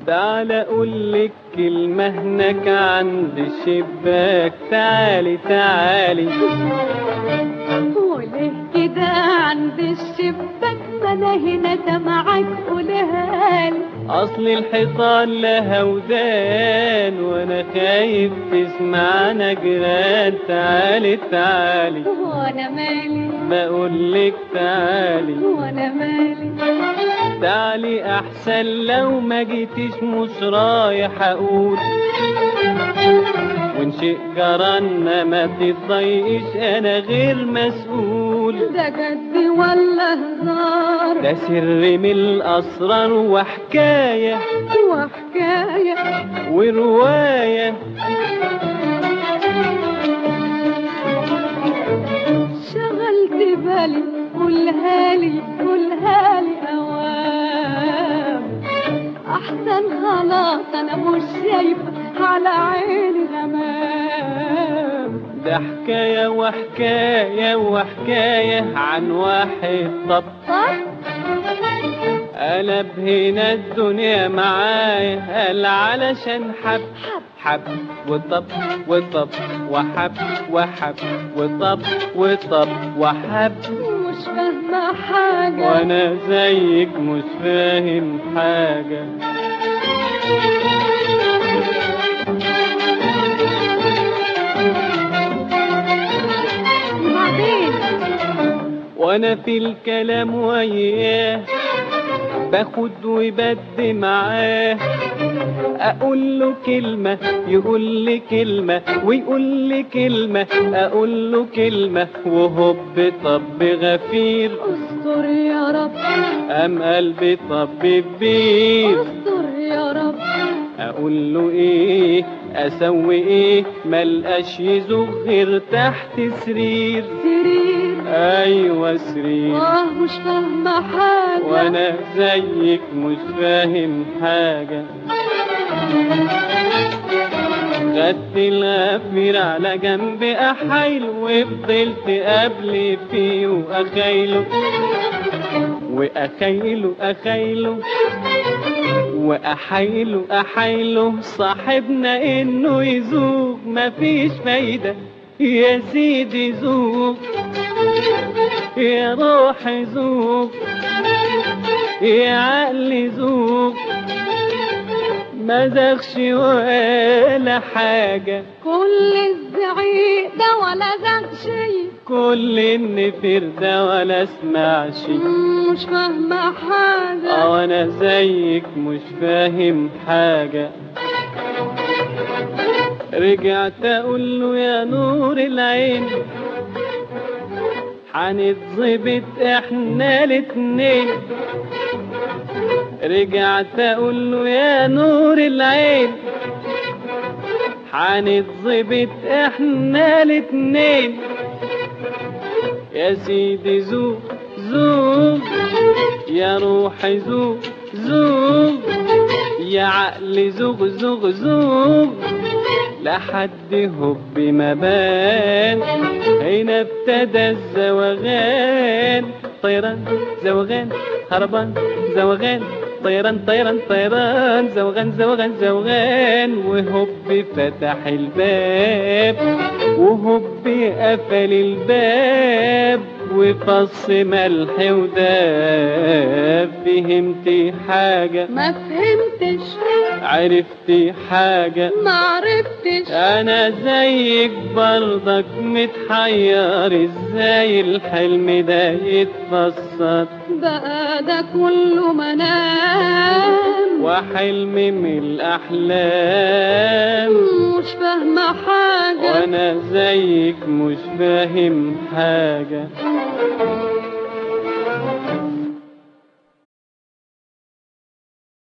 تعال اقولك كلمة هناك عند الشباك تعالي تعالي وليه كده عند الشباك ما انا هنا سامعك قولها لي اصل الحيطان لها ودان وانا خايف تسمعنا جيران تعالي تعالي وانا مالي بقولك تعالي وانا مالي تعالي احسن لو ما جيتيش مش رايح اقول وان شيء جرالنا ما تتضايقش انا غير مسؤول ده جد ولا هزار ده سر من الاسرار وحكايه وحكاية وروايه شغلت بالي قولها لي قولها لي اوام احسن خلاص انا مش شايفه على عيني غمام ده حكايه وحكايه وحكايه عن واحد طب قلب هنا الدنيا معايا قال علشان حب حب وطب وطب وحب وحب وطب وطب وحب مش فاهمة حاجة وانا زيك مش فاهم حاجة وبعدين وانا في الكلام وياه باخد وبدي معاه اقول له كلمة يقول لي كلمة ويقول لي كلمة اقول له كلمة وهوب طب غفير استر يا رب ام قلبي طب كبير استر يا رب اقول له ايه اسوي ايه ملقاش يزوغ غير تحت سرير سرير ايوه سرير اه مش فاهمة حاجة وانا زيك مش فاهم حاجة خدت الغفير على جنب احايله وفضلت قبل فيه واخايله واخايله اخايله واحايله احايله صاحبنا انه يزوغ مفيش فايدة يا سيدي زوغ يا روحي زوغ يا عقلي زوغ ما زغش ولا حاجة كل الزعيق ده ولا زغ شيء كل النفير ده ولا اسمعش مش فاهمة حاجة اه انا زيك مش فاهم حاجة رجعت اقول له يا نور العين هنتظبط احنا الاتنين رجعت اقول له يا نور العين هنتظبط احنا الاتنين يا سيدي زوق زوق يا روحي زوق زوق يا عقلي زوق زوق زوق لحد هب ما بان هنا ابتدى الزوغان طيران زوغان هربان زوغان طيران طيران طيران زوغان زوغان زوغان وهب فتح الباب وهب قفل الباب وفص ملح وداب فهمتي حاجة ما فهمتش عرفتي حاجة ما عرفتش انا زيك برضك متحير ازاي الحلم ده يتفسر بقى ده كله منام وحلم من الاحلام مش فاهمة حاجة وانا زيك مش فاهم حاجة